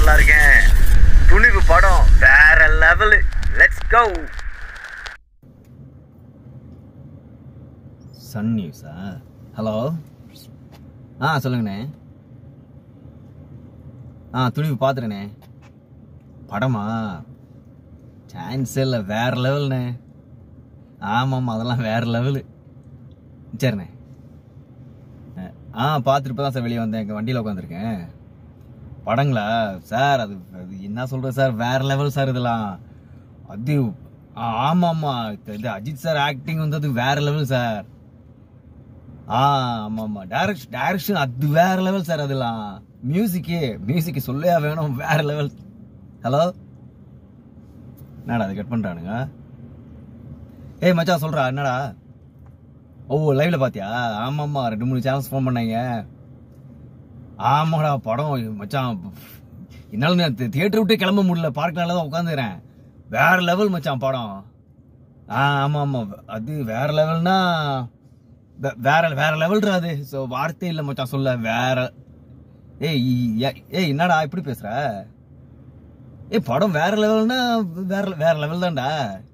நல்லா இருக்கேன் துணிவு படம் வேற லெவலு லெட்ஸ் கோ சன் நியூஸா ஹலோ ஆ சொல்லுங்கண்ணே ஆ துணிவு பார்த்துட்டேண்ணே படமா சான்ஸே இல்லை வேற லெவல்ண்ணே ஆமாம் அதெல்லாம் வேற லெவலு சரிண்ணே அஹ், ஆ பார்த்துட்டு இப்போ தான் சார் வெளியே வந்தேன் எங்கள் வண்டியில் உட்காந்துருக்கேன் படங்களா சார் அது அது என்ன சொல்கிறது சார் வேற லெவல் சார் இதெல்லாம் அது ஆ, ஆமா ஆமா இது அஜித் சார் ஆக்டிங் வந்து அது வேற லெவல் சார் ஆ ஆமா ஆமா டைரக்ஷன் டைரக்ஷன் அது வேற லெவல் சார் அதெல்லாம் மியூசிக்கே மியூசிக் சொல்லையா வேணும் வேற லெவல் ஹலோ என்னடா அது கட் பண்றானுங்க ஏய் மச்சான் சொல்றா என்னடா ஓ லைவ்ல பாத்தியா ஆமா ஆமா ரெண்டு மூணு சேனல்ஸ் ஃபோன் பண்ணாங்க ஆமாடா படம் மச்சான் என்னால தியேட்டர் விட்டு கிளம்ப முடியல பார்க்கனால தான் உட்காந்துக்கிறேன் வேற லெவல் மச்சான் படம் ஆ ஆமா ஆமா அது வேற லெவல்னா வே- வேற வேற லெவல்ரா அது ஸோ வார்த்தை இல்லை மச்சான் சொல்ல வேற ஏய் இ- ஏ- ஏய் என்னடா இப்படி பேசுற ஏய் படம் வேற லெவல்னா வேற வேற லெவல் தான்டா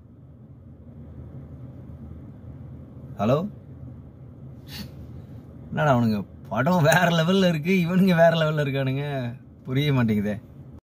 ஹலோ என்னடா அவனுங்க படம் வேற லெவல்ல இருக்கு இவனுங்க வேற லெவல்ல இருக்கானுங்க புரிய மாட்டேங்குதே